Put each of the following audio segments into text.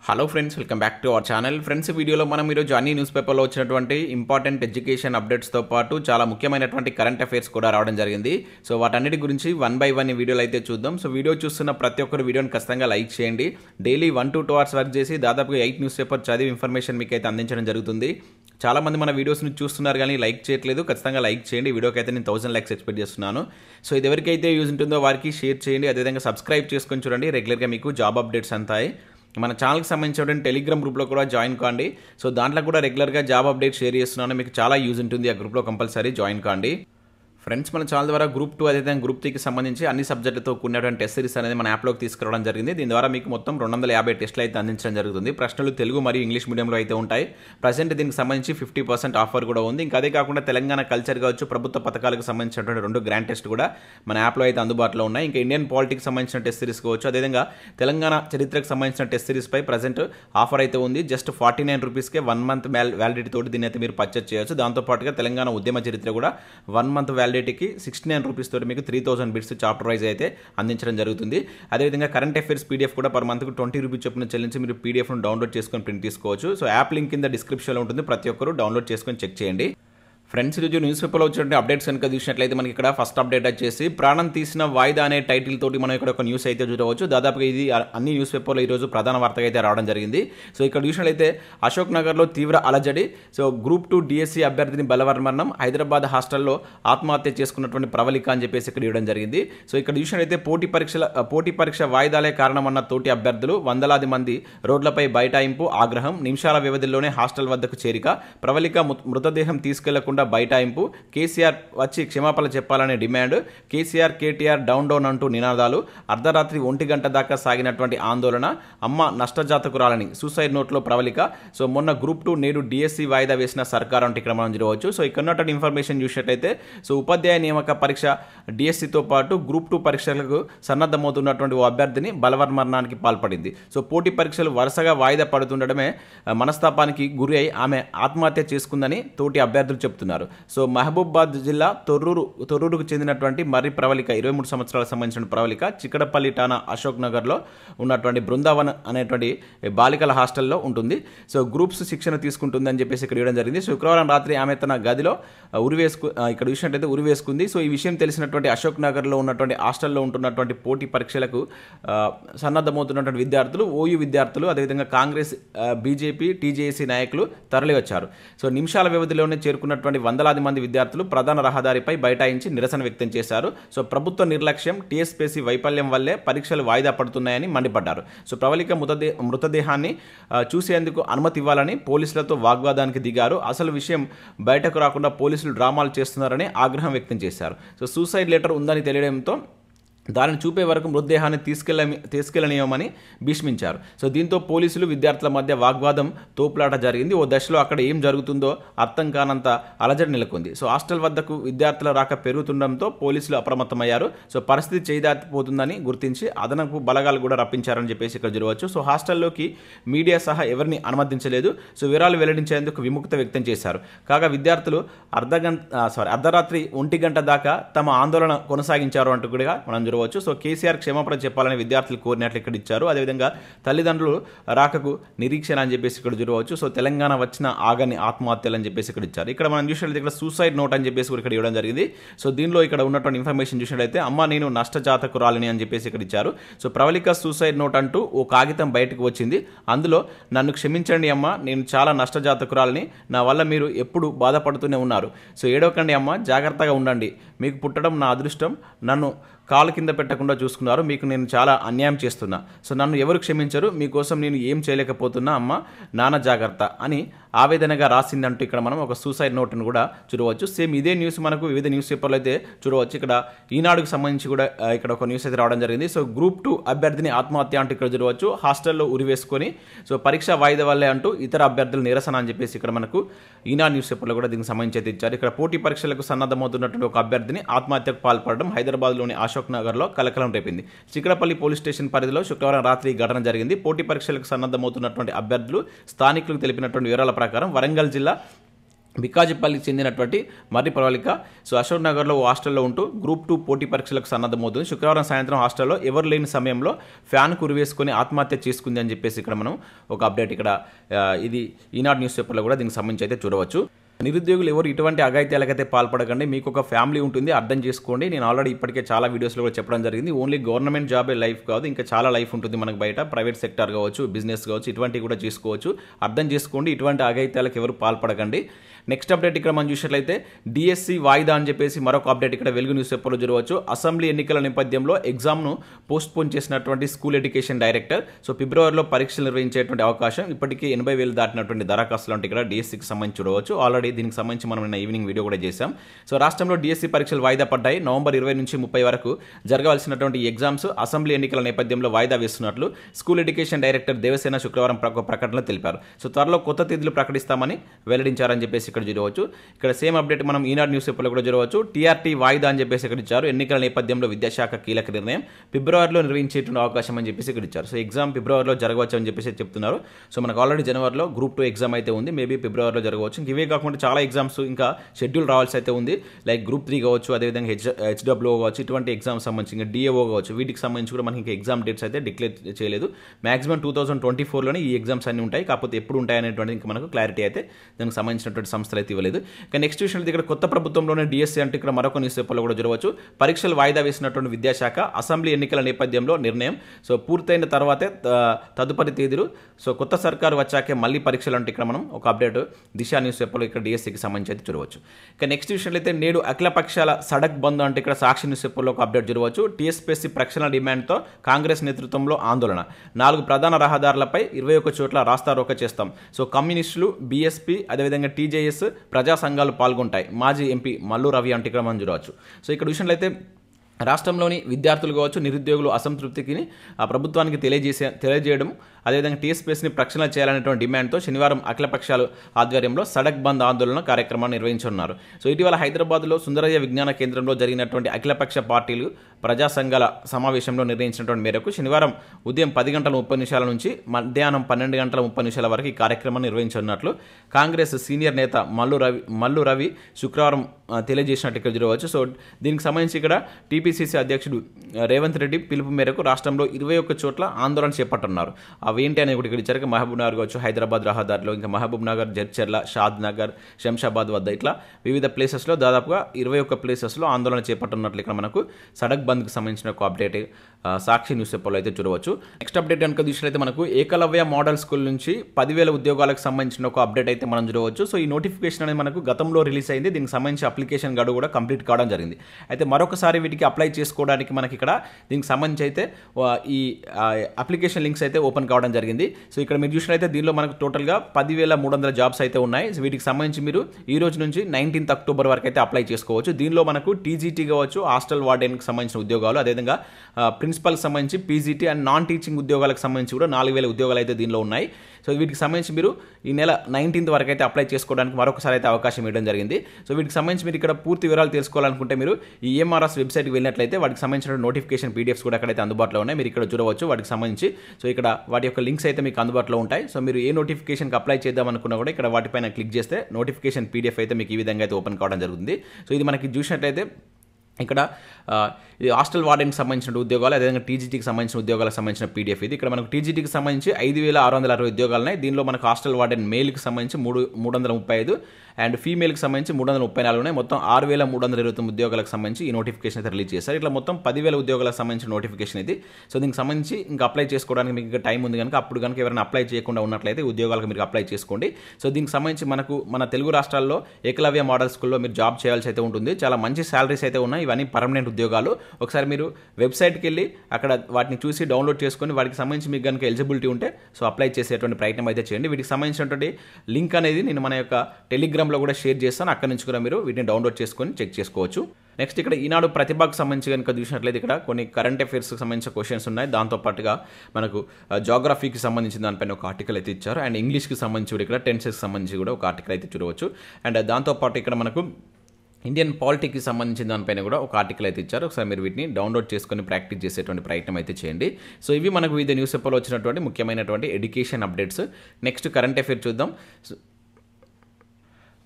hello friends welcome back to our channel friends వీడియోలో మనం ఈరోజు అన్ని న్యూస్ పేపర్లో వచ్చినటువంటి ఇంపార్టెంట్ ఎడ్యుకేషన్ అప్డేట్స్తో పాటు చాలా ముఖ్యమైనటువంటి కరెంట్ అఫైర్స్ కూడా రావడం జరిగింది సో వాటన్నిటి గురించి వన్ బై వన్ ఈ వీడియోలో అయితే చూద్దాం సో వీడియో చూస్తున్న ప్రతి ఒక్కరు వీడియోని ఖచ్చితంగా లైక్ చేయండి daily one to two hours work చేసి దాదాపుగా ఎయిట్ న్యూస్ పేపర్ చదివి ఇన్ఫర్మేషన్ మీకు అయితే అందించడం జరుగుతుంది చాలా మంది మన వీడియోస్ని చూస్తున్నారు కానీ లైక్ చేయట్లేదు ఖచ్చితంగా లైక్ చేయండి వీడియోకి అయితే నేను థౌసండ్ లైక్స్ ఎక్స్పెక్ట్ చేస్తున్నాను సో ఇది ఎవరికైతే యూజ్ ఉంటుందో వారికి షేర్ చేయండి అదేవిధంగా సబ్స్క్రైబ్ చేసుకొని చూడండి రెగ్యులర్గా మీకు జాబ్ అప్డేట్స్ అంతాయి మన ఛానల్కి సంబంధించిన టెలిగ్రామ్ గ్రూప్లో కూడా జాయిన్ కాండి సో దాంట్లో కూడా రెగ్యులర్గా జాబ్ అప్డేట్ షేర్ చేస్తున్నాను మీకు చాలా యూజ్ ఉంటుంది ఆ గ్రూప్లో కంపల్సరీ జాయిన్ కాండి ఫ్రెండ్స్ మన ఛానల్ ద్వారా గ్రూప్ టూ అదేవిధంగా గ్రూప్ త్రీకి సంబంధించి అన్ని సబ్జెక్టులతో కూడినటువంటి టెస్ట్ సిరీస్ అనేది మన యాప్లోకి తీసుకురావడం జరిగింది దీని ద్వారా మీకు మొత్తం రెండు వందల యాభై టెస్టులు అయితే అందించడం జరుగుతుంది ప్రశ్నలు తెలుగు మరియు ఇంగ్లీష్ మీడియంలో అయితే ఉంటాయి ప్రజెంట్ దీనికి సంబంధించి ఫిఫ్టీ పర్సెంట్ ఆఫర్ కూడా ఉంది ఇంకా అదే కాకుండా తెలంగాణ కల్చర్ కావచ్చు ప్రభుత్వ పథకాలకు సంబంధించినటువంటి రెండు గ్రాండ్ టెస్ట్ కూడా మన యాప్లో అయితే అందుబాటులో ఉన్నాయి ఇంకా ఇండియన్ పాలిటిక్స్ సంబంధించిన టెస్ట్ సిరీస్ కావచ్చు అదేవిధంగా తెలంగాణ చరిత్రకు సంబంధించిన టెస్ట్ సిరీస్ పై ప్రజెంట్ ఆఫర్ అయితే ఉంది జస్ట్ ఫార్టీ నైన్ రూపీస్కే వన్ మంత్ వ్యాలిడిటీ తోటి దీన్ని అయితే మీరు పర్చేస్ చేయొచ్చు దాంతోపాటుగా తెలంగాణ ఉద్యమ చరిత్ర కూడా వన్ మంత్ వ్యాలిడిటీకి సిక్స్టీ నైన్ రూపీస్ తోటి మీకు three thousand bits chapter wise అయితే అందించడం జరుగుతుంది అదేవిధంగా కరెంట్ అఫైర్స్ పీడిఎఫ్ కూడా పర్ మంత్కు ట్వంటీ రూపీస్ చొప్పున చెల్లించి మీరు పీడిఎఫ్ను డౌన్లోడ్ చేసుకొని ప్రింట్ తీసుకోవచ్చు సో యాప్ లింక్ కింద డిస్క్రిప్షన్లో ఉంటుంది ప్రతి ఒక్కరు డౌన్లోడ్ చేసుకొని చెక్ చేయండి ఫ్రెండ్స్ ఈరోజు న్యూస్ పేపర్లో వచ్చినటువంటి అప్డేట్స్ కనుక చూసినట్లయితే మనకి ఇక్కడ ఫస్ట్ అప్డేట్ వచ్చేసి ప్రాణం తీసిన వాయిదా అనే టైటిల్ తోటి మనం ఇక్కడ ఒక న్యూస్ అయితే చూడవచ్చు దాదాపుగా ఇది అన్ని న్యూస్ పేపర్లో ఈరోజు ప్రధాన వార్తగా అయితే రావడం జరిగింది సో ఇక్కడ చూసినట్లయితే అశోక్ నగర్లో తీవ్ర అలజడి సో గ్రూప్ టూ డిఎస్సీ అభ్యర్థిని బలవర్మరణం హైదరాబాద్ హాస్టల్లో ఆత్మహత్య చేసుకున్నటువంటి ప్రవళిక అని చెప్పేసి ఇక్కడ ఇవ్వడం జరిగింది సో ఇక్కడ చూసినట్లయితే పోటీ పరీక్షల పోటీ పరీక్ష వాయిదాలే కారణమన్న తోటి అభ్యర్థులు వందలాది మంది రోడ్లపై బైఠాయింపు ఆగ్రహం నిమిషాల వ్యవధిలోనే హాస్టల్ వద్దకు చేరిక ప్రవళిక మృతదేహం తీసుకెళ్లకుండా బైఠాయింపు కేసీఆర్ వచ్చి క్షమాపణలు చెప్పాలనే demand KCR KTR down down అంటూ నినాదాలు అర్ధరాత్రి ఒంటి గంట దాకా సాగినటువంటి ఆందోళన అమ్మ నష్టజాతకురాలని సూసైడ్ నోట్లో ప్రవళిక సో మొన్న గ్రూప్ టూ నేడు డిఎస్సి వాయిదా వేసిన సర్కార్ అంటే ఇక్కడ మనం చూడవచ్చు సో ఇక్కడ ఉన్నటువంటి ఇన్ఫర్మేషన్ చూసినట్లయితే సో ఉపాధ్యాయ నియామక పరీక్ష డిఎస్సితో పాటు గ్రూప్ టూ పరీక్షలకు సన్నద్ధమవుతున్నటువంటి ఓ అభ్యర్థిని బలవర్మరణానికి పాల్పడింది సో పోటీ పరీక్షలు వరుసగా వాయిదా పడుతుండడమే మనస్తాపానికి గురి అయి ఆమె ఆత్మహత్య చేసుకుందని తోటి అభ్యర్థులు చెబుతున్నారు సో మహబూబాద్ జిల్లా తొర్రూరు తొర్రూరుకు చెందినటువంటి మర్రి ప్రవళిక ఇరవై మూడు సంవత్సరాలకు సంబంధించిన ప్రవళిక చిక్కడపల్లి టానా అశోక్ నగర్లో ఉన్నటువంటి బృందావన్ అనేటువంటి బాలికల హాస్టల్లో ఉంటుంది సో గ్రూప్స్ శిక్షణ తీసుకుంటుందని చెప్పేసి ఇక్కడ ఇవ్వడం జరిగింది శుక్రవారం రాత్రి ఆమె తన గదిలో ఉరివేసుకు ఇక్కడ చూసినట్టయితే ఉరివేసుకుంది సో ఈ విషయం తెలిసినటువంటి అశోక్ నగర్లో ఉన్నటువంటి హాస్టల్లో ఉంటున్నటువంటి పోటీ పరీక్షలకు సన్నద్ధమవుతున్నటువంటి విద్యార్థులు ఓయూ విద్యార్థులు అదేవిధంగా కాంగ్రెస్ బీజేపీ టీజేఏసీ నాయకులు తరలివచ్చారు సో నిమిషాల వ్యవధిలోనే చేరుకున్నటువంటి వందలాది మంది విద్యార్థులు ప్రధాన రహదారిపై బైఠాయించి నిరసన వ్యక్తం చేశారు సో ప్రభుత్వ నిర్లక్ష్యం టీఎస్పీసీ వైఫల్యం వల్లే పరీక్షలు వాయిదా పడుతున్నాయని మండిపడ్డారు సో ప్రవళిక మృతదే మృతదేహాన్ని చూసేందుకు అనుమతి ఇవ్వాలని పోలీసులతో వాగ్వాదానికి దిగారు అసలు విషయం బయటకు రాకుండా పోలీసులు డ్రామాలు చేస్తున్నారని ఆగ్రహం వ్యక్తం చేశారు సో సూసైడ్ లెటర్ ఉందని తెలియడంతో దానిని చూపే వరకు మృతదేహాన్ని తీసుకెళ్ళ తీసుకెళ్లనీయమని భీష్మించారు సో దీంతో పోలీసులు విద్యార్థుల మధ్య వాగ్వాదం తోపులాట జరిగింది ఓ దశలో అక్కడ ఏం జరుగుతుందో అర్థం కానంత అలజడి నెలకొంది సో హాస్టల్ వద్దకు విద్యార్థుల రాక పెరుగుతుండడంతో పోలీసులు అప్రమత్తమయ్యారు సో పరిస్థితి చేదాటిపోతుందని గుర్తించి అదనపు బలగాలు కూడా రప్పించారని చెప్పేసి ఇక్కడ చూడవచ్చు సో హాస్టల్లోకి మీడియా సహా ఎవరిని అనుమతించలేదు సో వివరాలు వెల్లడించేందుకు విముక్త వ్యక్తం చేశారు కాగా విద్యార్థులు అర్ధ గంట సారీ అర్ధరాత్రి ఒంటి గంట దాకా తమ ఆందోళన కొనసాగించారు అంటూ కూడా మనం చూడవచ్చు సో కేసీఆర్ క్షమాపణ చెప్పాలని విద్యార్థులు కోరినట్లు ఇక్కడ ఇచ్చారు అదేవిధంగా తల్లిదండ్రులు రాకకు నిరీక్షణ అని చెప్పేసి ఇక్కడ చూడవచ్చు సో తెలంగాణ వచ్చిన ఆగని ఆత్మహత్యలు అని చెప్పేసి ఇక్కడ ఇచ్చారు ఇక్కడ మనం చూసినట్లయితే ఇక్కడ సూసైడ్ నోట్ అని చెప్పేసి ఇక్కడ ఇవ్వడం జరిగింది సో దీనిలో ఇక్కడ ఉన్నటువంటి ఇన్ఫర్మేషన్ చూసినట్లయితే అమ్మ నేను నష్టజాతకురాలని అని చెప్పేసి ఇక్కడ ఇచ్చారు సో ప్రవళిక సూసైడ్ నోట్ అంటూ ఓ కాగితం బయటకు వచ్చింది అందులో నన్ను క్షమించండి అమ్మ నేను చాలా నష్టజాతకురాలని నా వల్ల మీరు ఎప్పుడు బాధపడుతూనే ఉన్నారు సో ఏడవకండి అమ్మ జాగ్రత్తగా ఉండండి మీకు పుట్టడం నా అదృష్టం నన్ను కాలు కింద పెట్టకుండా చూసుకున్నారు మీకు నేను చాలా అన్యాయం చేస్తున్నా సో నన్ను ఎవరు క్షమించరు మీకోసం నేను ఏం చేయలేకపోతున్నా అమ్మ నాన్న జాగ్రత్త అని ఆవేదనగా రాసిందంటూ ఇక్కడ మనం ఒక సూసైడ్ నోట్ను కూడా చూడవచ్చు సేమ్ ఇదే న్యూస్ మనకు వివిధ న్యూస్ పేపర్లు అయితే చూడవచ్చు ఇక్కడ ఈనాడుకు సంబంధించి కూడా ఇక్కడ ఒక న్యూస్ అయితే రావడం జరిగింది సో గ్రూప్ టూ అభ్యర్థిని ఆత్మహత్య అంటూ ఇక్కడ చూడవచ్చు హాస్టల్లో ఉరివేసుకొని సో పరీక్ష వాయిదా వల్లే అంటూ ఇతర అభ్యర్థులు నిరసన అని చెప్పేసి ఇక్కడ మనకు ఈనాడు న్యూస్ పేపర్లో కూడా దీనికి సంబంధించి అయితే ఇచ్చారు ఇక్కడ పోటీ పరీక్షలకు సన్నద్ధమవుతున్నటువంటి ఒక అభ్యర్థిని ఆత్మహత్యకు పాల్పడడం హైదరాబాద్లోని అశోక్ నగర్లో కలకలం రేపింది చిక్కడపల్లి పోలీస్ స్టేషన్ పరిధిలో శుక్రవారం రాత్రి ఈ ఘటన జరిగింది పోటీ పరీక్షలకు సన్నద్ధమవుతున్నటువంటి అభ్యర్థులు స్థానికులకు తెలిపినటువంటి వివరాల ప్రకారం వరంగల్ జిల్లా బికాజిపల్లికి చెందినటువంటి మర్రి ప్రవళిక సో అశోక్ నగర్లో ఓ హాస్టల్లో ఉంటూ గ్రూప్ టూ పోటీ పరీక్షలకు సన్నద్ధమవుతుంది శుక్రవారం సాయంత్రం హాస్టల్లో ఎవరు లేని సమయంలో ఫ్యాన్ కురివేసుకొని ఆత్మహత్య చేసుకుంది అని చెప్పేసి ఇక్కడ మనం ఒక అప్డేట్ ఇక్కడ ఆ, ఇది ఈనాడు న్యూస్ పేపర్లో కూడా దీనికి సంబంధించి అయితే చూడవచ్చు నిరుద్యోగులు ఎవరు ఇటువంటి అఘాయిత్యాలకైతే పాల్పడకండి మీకు ఒక ఫ్యామిలీ ఉంటుంది అర్థం చేసుకోండి నేను ఆల్రెడీ ఇప్పటికే చాలా వీడియోస్లో కూడా చెప్పడం జరిగింది ఓన్లీ గవర్నమెంట్ జాబే లైఫ్ కాదు ఇంకా చాలా లైఫ్ ఉంటుంది మనకు బయట ప్రైవేట్ సెక్టర్ కావచ్చు బిజినెస్ కావచ్చు ఇటువంటివి కూడా చేసుకోవచ్చు అర్థం చేసుకోండి ఇటువంటి అఘాయిత్యాలకు ఎవరు పాల్పడకండి నెక్స్ట్ అప్డేట్ ఇక్కడ మనం చూసినట్లయితే డిఎస్సి వాయిదా అని చెప్పేసి మరొక అప్డేట్ ఇక్కడ వెలుగు న్యూస్ పేపర్లో జరగవచ్చు అసెంబ్లీ ఎన్నికల నేపథ్యంలో ఎగ్జామ్ను పోస్ట్ పోన్ చేసినటువంటి స్కూల్ ఎడ్యుకేషన్ డైరెక్టర్ సో ఫిబ్రవరిలో పరీక్షలు నిర్వహించేటువంటి అవకాశం ఇప్పటికీ ఎనభై వేలు దాటినటువంటి దరఖాస్తులు అంటే ఇక్కడ డిఎస్సికి సంబంధించి చూడవచ్చు ఆల్రెడీ దీనికి సంబంధించి మనం నిన్న ఈవినింగ్ వీడియో కూడా చేశాం సో రాష్ట్రంలో డిఎస్సి పరీక్షలు వాయిదా పడ్డాయి నవంబర్ ఇరవై నుంచి ముప్పై వరకు జరగవలసినటువంటి ఈ ఎగ్జామ్స్ అసెంబ్లీ ఎన్నికల నేపథ్యంలో వాయిదా వేస్తున్నట్లు స్కూల్ ఎడ్యుకేషన్ డైరెక్టర్ దేవసేన శుక్రవారం ప్ర- ఒక ప్రకటనలో తెలిపారు సో త్వరలో కొత్త తేదీలు ప్రకటిస్తామని వెల్లడించారని చెప్పేసి ఇక్కడ చూడవచ్చు ఇక్కడ సేమ్ అప్డేట్ మనం ఈనాడు న్యూస్ పేపర్లో కూడా చూడవచ్చు టీఆర్టీ వాయిదా అని చెప్పేసి ఇక్కడ ఇచ్చారు ఎన్నికల నేపథ్యంలో విద్యాశాఖ కీలక నిర్ణయం ఫిబ్రవరిలో నిర్వహించేటువంటి అవకాశం అని చెప్పేసి ఇక్కడ ఇచ్చారు సో ఎగ్జామ్ ఫిబ్రవరిలో జరగవచ్చు అని చెప్పేసి చెప్తున్నారు సో మనకు ఆల్రెడీ జనవరిలో గ్రూప్ టూ ఎగ్జామ్ అయితే ఉంది మేబీ ఫిబ్రవరిలో జరగవచ్చు ఇంక ఇవే కాకుండా చాలా ఎగ్జామ్స్ ఇంకా షెడ్యూల్ రావాల్సి అయితే ఉంది లైక్ గ్రూప్ త్రీ కావచ్చు అదేవిధంగా హెచ్ హెచ్డబ్ల్యూ కావచ్చు ఇటువంటి ఎగ్జామ్స్ సంబంధించి ఇంకా డిఏఓ కావచ్చు వీటికి సంబంధించి కూడా మనకి ఇంకా ఎగ్జామ్ డేట్స్ అయితే డిక్లేర్ చేయలేదు మాక్సిమం టూ థౌసండ్ ట్వంటీ ఫోర్లోనే ఈ ఎగ్జామ్స్ అన్ని ఉంటాయి కాకపోతే ఎప్పుడు ఉంటాయి అనేటువంటి ఇంకా మనకు క్లారిటీ అయితే దానికి సంబంధించినటువంటి సంస్థలు అయితే ఇవ్వలేదు ఇక నెక్స్ట్ విషయం ఇక్కడ కొత్త ప్రభుత్వంలోనే డిఎస్సీ అంటే ఇక్కడ మరొక న్యూస్ పేపర్లో కూడా జరగవచ్చు పరీక్షలు వాయిదా వేసినటువంటి విద్యాశాఖ అసెంబ్లీ ఎన్నికల నేపథ్యంలో నిర్ణయం సో పూర్తయిన తర్వాతే త- తదుపరి తేదీలు సో కొత్త సర్కారు వచ్చాకే మళ్ళీ పరీక్షలు అంటే ఇక్కడ మనం ఒక అప్డేట్ దిశ న్యూస్ పేపర్లో ఇక్కడ డిఎస్సీకి సంబంధించి అయితే చూడవచ్చు ఇక నెక్స్ట్ విషయంలో అయితే నేడు అఖిల పక్షాల సడక్ బంద్ అంటే ఇక్కడ సాక్షి న్యూస్ పేపర్లో ఒక అప్డేట్ చూడవచ్చు టీఎస్పీఎస్సీ ప్రక్షాళన డిమాండ్తో కాంగ్రెస్ నేతృత్వంలో ఆందోళన నాలుగు ప్రధాన రహదారులపై ఇరవై ఒక్క చోట్ల రాస్తారోక చేస్తాం సో కమ్యూనిస్టులు బీఎస్పీ అదేవిధంగా టీజేఎస్ ప్రజా సంఘాలు పాల్గొంటాయి మాజీ ఎంపీ మల్లు రవి అంటే ఇక్కడ మనం చూడవచ్చు సో ఇక్కడ విషయంలో అయితే రాష్ట్రంలోని విద్యార్థులు కావచ్చు నిరుద్యోగులు అసంతృప్తికి ఆ ప్రభుత్వానికి తెలియజేసే తెలియజేయడం అదేవిధంగా టీఎస్పీఎస్ని ప్రక్షాళన చేయాలనేటువంటి డిమాండ్తో శనివారం అఖిలపక్షాలు ఆధ్వర్యంలో సడక్ బంద్ ఆందోళన కార్యక్రమాన్ని నిర్వహించనున్నారు సో ఇటీవల హైదరాబాద్లో సుందరయ్య విజ్ఞాన కేంద్రంలో జరిగినటువంటి అఖిలపక్ష పార్టీలు ప్రజా సంఘాల సమావేశంలో నిర్ణయించినటువంటి మేరకు శనివారం ఉదయం పది గంటల ముప్పై నిమిషాల నుంచి మధ్యాహ్నం పన్నెండు గంటల ముప్పై నిమిషాల వరకు ఈ కార్యక్రమాన్ని నిర్వహించనున్నట్లు కాంగ్రెస్ సీనియర్ నేత మల్లు రవి మల్లు రవి శుక్రవారం ఆ, తెలియజేసినట్టు ఇక్కడ చూడవచ్చు సో దీనికి సంబంధించి ఇక్కడ టీపీసీసీ అధ్యక్షుడు ఆ, రేవంత్ రెడ్డి పిలుపు మేరకు రాష్ట్రంలో ఇరవై ఒక్క చోట్ల ఆందోళన చేపట్టనున్నారు అవి ఏంటి అనేది కూడా ఇక్కడ ఇచ్చారు మహబూబ్ నగర్ కావచ్చు హైదరాబాద్ రహదారిలో ఇంకా మహబూబ్ నగర్ జడ్చర్ల షాద్ నగర్ శంషాబాద్ వద్ద ఇట్లా వివిధ ప్లేసెస్లో దాదాపుగా ఇరవై ఒక్క ప్లేసెస్లో ఆందోళన చేపట్టనున్నట్లు ఇక్కడ మనకు సడక్ బంద్కి సంబంధించిన ఒక అప్డేట్ ఆ, సాక్షి న్యూస్ పేపర్లో అయితే చూడవచ్చు నెక్స్ట్ అప్డేట్ కనుక చూసినట్లయితే మనకు ఏకలవ్య మోడల్ స్కూల్ నుంచి పదివేల ఉద్యోగాలకు సంబంధించిన ఒక అప్డేట్ అయితే మనం చూడవచ్చు సో ఈ నోటిఫికేషన్ అనేది మనకు గతంలో రిలీజ్ అయింది దీనికి సంబంధించి అప్లికేషన్ గడువు కూడా కంప్లీట్ కావడం జరిగింది అయితే మరొకసారి వీటికి అప్లై చేసుకోవడానికి మనకి ఇక్కడ దీనికి సంబంధించి అయితే ఆ, ఈ అప్లికేషన్ లింక్స్ అయితే ఓపెన్ కావడం జరిగింది సో ఇక్కడ మీరు చూసినట్లయితే దీనిలో మనకు టోటల్గా పదివేల మూడు వందల జాబ్స్ అయితే ఉన్నాయి సో వీటికి సంబంధించి మీరు ఈ రోజు నుంచి నైన్టీన్త్ అక్టోబర్ వరకు అయితే అప్లై చేసుకోవచ్చు దీనిలో మనకు టీజీటీ కావచ్చు హాస్టల్ వార్డెన్కి సంబంధించిన ఉద్యోగాలు అదేవిధంగా ప్రిన్సిపల్కి సంబంధించి పీజీటీ అండ్ నాన్ టీచింగ్ ఉద్యోగాలకు సంబంధించి కూడా నాలుగు వేల ఉద్యోగాలు అయితే దీనిలో ఉన్నాయి సో వీటికి సంబంధించి మీరు ఈ నెల నైన్టీన్త్ వరకు అయితే అప్లై చేసుకోవడానికి మరొకసారి అయితే అవకాశం ఇవ్వడం జరిగింది సో వీటికి సంబంధించి మీరు ఇక్కడ పూర్తి వివరాలు తెలుసుకోవాలనుకుంటే మీరు ఈ ఎంఆర్ఎస్ వెబ్సైట్కి వెళ్ళినట్లయితే వాటికి సంబంధించిన నోటిఫికేషన్ పీడిఎఫ్స్ కూడా అక్కడైతే అందుబాటులో ఉన్నాయి మీరు ఇక్కడ చూడవచ్చు వాటికి సంబంధించి సో ఇక్కడ వాటి యొక్క లింక్స్ అయితే మీకు అందుబాటులో ఉంటాయి సో మీరు ఏ నోటిఫికేషన్కి అప్లై చేద్దాం అనుకున్నా కూడా ఇక్కడ వాటిపైన క్లిక్ చేస్తే నోటిఫికేషన్ పీడిఎఫ్ అయితే మీకు ఈ విధంగా అయితే ఓపెన్ కావడం జరుగుతుంది సో ఇది మనకి చూసినట్లయితే ఇక్కడ ఆ, ఇది హాస్టల్ వార్డెన్కి సంబంధించిన ఉద్యోగాలు అదేవిధంగా టీజీటీకి సంబంధించిన ఉద్యోగాలకు సంబంధించిన పీడిఎఫ్ ఇది ఇక్కడ మనకు టీజీటీకి సంబంధించి ఐదు వేల ఆరు వందల అరవై ఉద్యోగాలు ఉన్నాయి దీనిలో మనకు హాస్టల్ వార్డెన్ మేల్కి సంబంధించి మూడు మూడు వందల ముప్పై ఐదు అండ్ ఫీమేల్కి సంబంధించి మూడు వందల ముప్పై నాలుగు ఉన్నాయి మొత్తం ఆరు వేల మూడు వందల ఇరవై తొమ్మిది ఉద్యోగాలకు సంబంధించి ఈ నోటిఫికేషన్ అయితే రిలీజ్ చేశారు ఇట్లా మొత్తం పదివేల ఉద్యోగాలకు సంబంధించిన నోటిఫికేషన్ ఇది సో దీనికి సంబంధించి ఇంకా అప్లై చేసుకోవడానికి మీకు ఇంకా టైం ఉంది కనుక అప్పుడు కనుక ఎవరైనా అప్లై చేయకుండా ఉన్నట్లయితే ఈ ఉద్యోగాలకు మీరు అప్లై చేసుకోండి సో దీనికి సంబంధించి మనకు మన తెలుగు రాష్ట్రాల్లో ఏకలవ్య మోడల్ స్కూల్లో మీరు జాబ్ చేయాల్సి అయితే ఉంటుంది చాలా మంచి శాలరీస్ అయితే ఉన్నాయి ఇవన్నీ పర్మనెంట్ ఉద్యోగాలు ఒకసారి మీరు వెబ్సైట్కి వెళ్ళి అక్కడ వాటిని చూసి డౌన్లోడ్ చేసుకొని వాటికి సంబంధించి మీకు కనుక ఎలిజిబిలిటీ ఉంటే సో అప్లై చేసేటువంటి ప్రయత్నం అయితే చేయండి వీటికి సంబంధించినటువంటి లింక్ అనేది నేను మన యొక్క టెలిగ్రామ్లో కూడా షేర్ చేస్తాను అక్కడ నుంచి కూడా మీరు వీటిని డౌన్లోడ్ చేసుకొని చెక్ చేసుకోవచ్చు నెక్స్ట్ ఇక్కడ ఈనాడు ప్రతిభకు సంబంధించి కనుక చూసినట్లయితే ఇక్కడ కొన్ని కరెంట్ అఫైర్స్కి సంబంధించిన క్వశ్చన్స్ ఉన్నాయి దాంతో పాటుగా మనకు జాగ్రఫీకి సంబంధించిన దానిపైన ఒక ఆర్టికల్ అయితే ఇచ్చారు అండ్ ఇంగ్లీష్కి సంబంధించి కూడా ఇక్కడ టెన్సెస్కి సంబంధించి కూడా ఒక ఆర్టికల్ అయితే చూడవచ్చు అండ్ దాంతోపాటు ఇక్కడ మనకు ఇండియన్ పాలిటిక్కి సంబంధించిన దానిపైన కూడా ఒక ఆర్టికల్ అయితే ఇచ్చారు ఒకసారి మీరు వీటిని డౌన్లోడ్ చేసుకొని ప్రాక్టీస్ చేసేటువంటి ప్రయత్నం అయితే చేయండి సో ఇవి మనకు వివిధ న్యూస్ పేపర్లో వచ్చినటువంటి ముఖ్యమైనటువంటి education updates next current affair చూద్దాం సో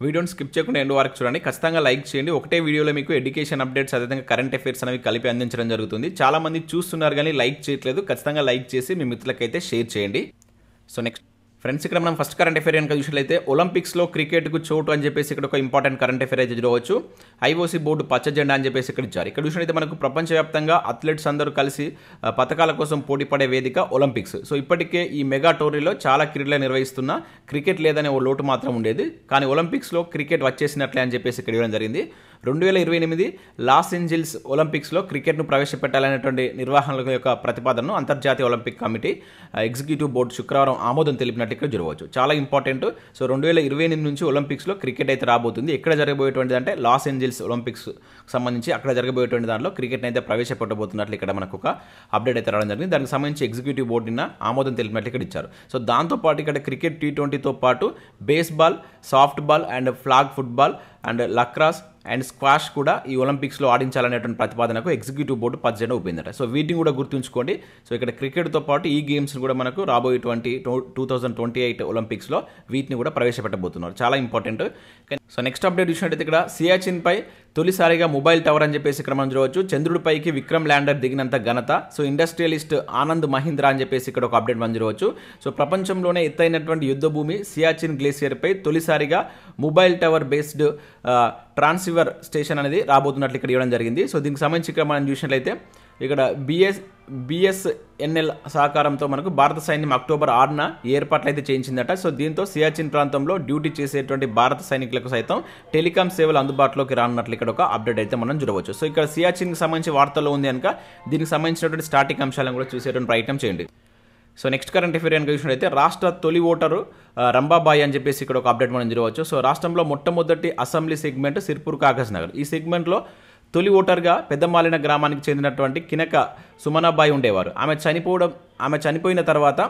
వీడియోని స్కిప్ చేయకుండా ఎండ్ వరకు చూడండి ఖచ్చితంగా లైక్ చేయండి ఒకటే వీడియోలో మీకు ఎడ్యుకేషన్ అప్డేట్స్ అదేవిధంగా కరెంట్ అఫైర్స్ అనేవి కలిపి అందించడం జరుగుతుంది చాలా మంది చూస్తున్నారు కానీ లైక్ చేయట్లేదు ఖచ్చితంగా లైక్ చేసి మీ మిత్రులకైతే షేర్ చేయండి సో నెక్స్ట్ ఫ్రెండ్స్ ఇక్కడ మనం ఫస్ట్ కరెంట్ అఫేర్ కనుక చూసినట్లయితే ఒలింపిక్స్లో క్రికెట్కు చోటు అని చెప్పేసి ఇక్కడ ఒక ఇంపార్టెంట్ కరెంట్ అఫేర్ అయితే చూడవచ్చు ఐఓసీ బోర్డు పచ్చ జెండా అని చెప్పేసి ఇక్కడ ఇచ్చారు ఇక్కడ చూసినట్లయితే మనకు ప్రపంచవ్యాప్తంగా అథ్లెట్స్ అందరూ కలిసి ఆ, పథకాల కోసం పోటీ పడే వేదిక ఒలింపిక్స్ సో ఇప్పటికే ఈ మెగా టోర్నీలో చాలా క్రీడలు నిర్వహిస్తున్న క్రికెట్ లేదనే ఓ లోటు మాత్రం ఉండేది కానీ ఒలింపిక్స్లో క్రికెట్ వచ్చేసినట్లే అని చెప్పేసి ఇక్కడ ఇవ్వడం జరిగింది రెండు వేల ఇరవై ఎనిమిది లాస్ ఏంజిల్స్ ఒలింపిక్స్లో క్రికెట్ను ప్రవేశపెట్టాలనేటువంటి నిర్వహణల యొక్క ప్రతిపాదనను అంతర్జాతీయ ఒలింపిక్ కమిటీ ఆ, ఎగ్జిక్యూటివ్ బోర్డు శుక్రవారం ఆమోదం తెలిపినట్టు ఇక్కడ చూడవచ్చు చాలా ఇంపార్టెంట్ సో రెండు వేల ఇరవై ఎనిమిది నుంచి ఒలింపిక్స్లో క్రికెట్ అయితే రాబోతుంది ఎక్కడ జరగబోయేటువంటిది అంటే లాస్ ఏంజిల్స్ ఒలింపిక్స్ సంబంధించి అక్కడ జరగబోయేటువంటి దాంట్లో క్రికెట్ అయితే ప్రవేశపెట్టబోతున్నట్లు ఇక్కడ మనకు ఒక అప్డేట్ అయితే రావడం జరిగింది దానికి సంబంధించి ఎగ్జిక్యూటివ్ బోర్డు నిన్న ఆమోదం తెలిపినట్లు ఇక్కడ ఇచ్చారు సో దాంతోపాటు ఇక్కడ క్రికెట్ టీ ట్వంటీతో పాటు baseball softball and flag football and lacrosse and squash కూడా ఈ ఒలింపిక్స్లో ఆడించాలనేటువంటి ప్రతిపాదనకు ఎగ్జిక్యూటివ్ బోర్డు పద్దెండు ఒప్పిందట సో వీటిని కూడా గుర్తుంచుకోండి సో ఇక్కడ క్రికెట్తో పాటు ఈ గేమ్స్ కూడా మనకు రాబోయేటువంటి టూ థౌజండ్ ట్వంటీ ఎయిట్ ఒలింపిక్స్లో వీటిని కూడా ప్రవేశపెట్టబోతున్నారు చాలా ఇంపార్టెంట్ సో నెక్స్ట్ అప్డేట్ చూసినట్టయితే ఇక్కడ సియాచిన్ పై తొలిసారిగా మొబైల్ టవర్ అని చెప్పేసి ఇక్కడ మనం చూడవచ్చు చంద్రుడిపైకి విక్రమ్ ల్యాండర్ దిగినంత ఘనత సో ఇండస్ట్రియలిస్ట్ ఆనంద్ మహీంద్రా అని చెప్పేసి ఇక్కడ ఒక అప్డేట్ మనం చూడవచ్చు సో ప్రపంచంలోనే ఎత్తైనటువంటి యుద్ధ భూమి సియాచిన్ గ్లేసియర్పై తొలిసారిగా mobile tower based transceiver station అనేది రాబోతున్నట్లు ఇక్కడ ఇవ్వడం జరిగింది సో దీనికి సంబంధించి ఇక్కడ మనం చూసినట్లయితే ఇక్కడ బిఎస్ బిఎస్ఎన్ఎల్ సహకారంతో మనకు భారత సైన్యం అక్టోబర్ ఆరున ఈ ఏర్పాట్లు అయితే చేయించిందట సో దీంతో సియాచిన్ ప్రాంతంలో డ్యూటీ చేసేటువంటి భారత సైనికులకు సైతం టెలికాం సేవలు అందుబాటులోకి రానున్నట్లు ఇక్కడ ఒక అప్డేట్ అయితే మనం చూడవచ్చు సో ఇక్కడ సియాచిన్కి సంబంధించి వార్తల్లో ఉంది కనుక దీనికి సంబంధించినటువంటి స్టార్టింగ్ అంశాలను కూడా చూసేటువంటి ప్రయత్నం చేయండి సో నెక్స్ట్ కరెంట్ అఫేర్ కనుక చూసినట్లయితే రాష్ట్ర తొలి ఓటరు ఆ, రంబాబాయి అని చెప్పేసి ఇక్కడ ఒక అప్డేట్ మనం చూడవచ్చు సో రాష్ట్రంలో మొట్టమొదటి assembly segment Sirpur Kagaznagar ఈ సెగ్మెంట్లో తొలి ఓటర్గా పెద్దమాలిన గ్రామానికి చెందినటువంటి కినక సుమనాబాయి ఉండేవారు ఆమె చనిపోవడం ఆమె చనిపోయిన తర్వాత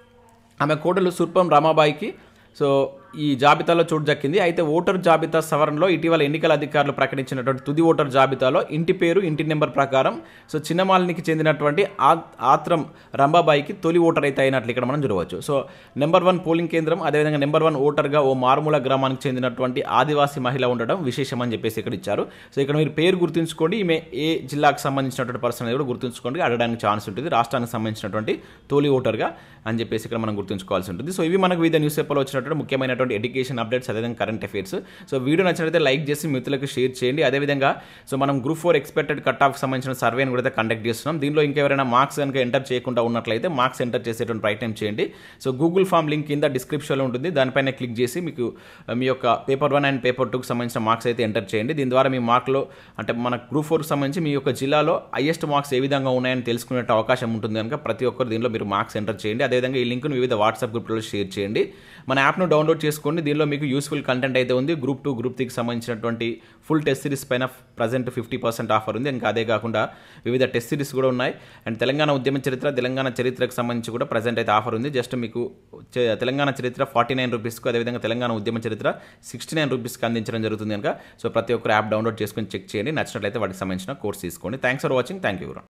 ఆమె కోడలు సుర్పం రామాబాయికి సో ఈ జాబితాలో చోటు దక్కింది అయితే ఓటర్ జాబితా సవరణలో ఇటీవల ఎన్నికల అధికారులు ప్రకటించినటువంటి తుది ఓటర్ జాబితాలో ఇంటి పేరు ఇంటి నెంబర్ ప్రకారం సో చిన్నమాలినికి చెందినటువంటి ఆ- ఆత్రం రంబాబాయికి తొలి ఓటర్ అయితే అయినట్లు ఇక్కడ మనం చూడవచ్చు సో నెంబర్ వన్ పోలింగ్ కేంద్రం అదేవిధంగా నెంబర్ వన్ ఓటర్గా ఓ మారుమూల గ్రామానికి చెందినటువంటి ఆదివాసీ మహిళ ఉండడం విశేషం అని చెప్పేసి ఇక్కడ ఇచ్చారు సో ఇక్కడ మీరు పేరు గుర్తుంచుకోండి ఈమె ఏ జిల్లాకు సంబంధించినటువంటి పర్సన్ అనేది కూడా గుర్తుంచుకోండి అడగడానికి ఛాన్స్ ఉంటుంది రాష్ట్రానికి సంబంధించినటువంటి తొలి ఓటర్గా అని చెప్పేసి ఇక్కడ మనం గుర్తుంచుకోవాల్సి ఉంటుంది సో ఇవి మనకు వివిధ న్యూస్ పేపర్లో వచ్చినటువంటి ముఖ్యమైనటువంటి ఎడ్యుకేషన్ అప్డేట్స్ అదేవిధంగా కరెంట్ అఫైర్స్ సో వీడియో నచ్చినట్లయితే లైక్ చేసి మిత్రులకు షేర్ చేయండి అదేవిధంగా సో మనం group four expected cut off సంబంధించిన సర్వేని కూడా అయితే కండక్ట్ చేస్తున్నాం దీనిలో ఇంకెవరైనా మార్క్స్ కనుక ఎంటర్ చేయకుండా ఉన్నట్లయితే మార్క్స్ ఎంటర్ చేసేటువంటి ప్రయత్నం చేయండి సో గూగుల్ ఫామ్ లింక్ కింద డిస్క్రిప్షన్లో ఉంటుంది దానిపైన క్లిక్ చేసి మీకు ఆ, మీ యొక్క పేపర్ వన్ అండ్ పేపర్ టూకి సంబంధించిన మార్క్స్ అయితే ఎంటర్ చేయండి దీని ద్వారా మీ మార్కులో అంటే మన గ్రూప్ ఫోర్కి సంబంధించి మీ యొక్క జిల్లాలో హైయెస్ట్ మార్క్స్ ఏ విధంగా ఉన్నాయని తెలుసుకునే అవకాశం ఉంటుంది కనుక ప్రతి ఒక్కరు దీనిలో మీరు మార్క్స్ ఎంటర్ చేయండి అదేవిధంగా ఈ లింక్ను వివిధ వాట్సాప్ గ్రూప్లలో షేర్ చేయండి మన యాప్ను డౌన్లోడ్ చేసుకోండి దీనిలో మీకు యూస్ఫుల్ కంటెంట్ అయితే ఉంది గ్రూప్ టూ గ్రూప్ త్రీకి సంబంధించినటువంటి ఫుల్ టెస్ట్ సిరీస్ పైన ప్రజెంట్ ఫిఫ్టీ పర్సెంట్ ఆఫర్ ఉంది ఇంకా అదే కాకుండా వివిధ టెస్ట్ సిరీస్ కూడా ఉన్నాయి అండ్ తెలంగాణ ఉద్యమ చరిత్ర తెలంగాణ చరిత్రకు సంబంధించి కూడా ప్రజెంట్ అయితే ఆఫర్ ఉంది జస్ట్ మీకు చే- తెలంగాణ చరిత్ర ఫార్టీ నైన్ రూపీస్కు అదేవిధంగా తెలంగాణ ఉద్యమ చరిత్ర సిక్స్టీ నైన్ రూపీస్కి అందించడం జరుగుతుంది కనుక సో ప్రతి ఒక్కరు యాప్ డౌన్లోడ్ చేసుకొని చెక్ చేయండి నచ్చినట్లయితే వాటికి సంబంధించిన కోర్స్ తీసుకోండి thanks for watching thank you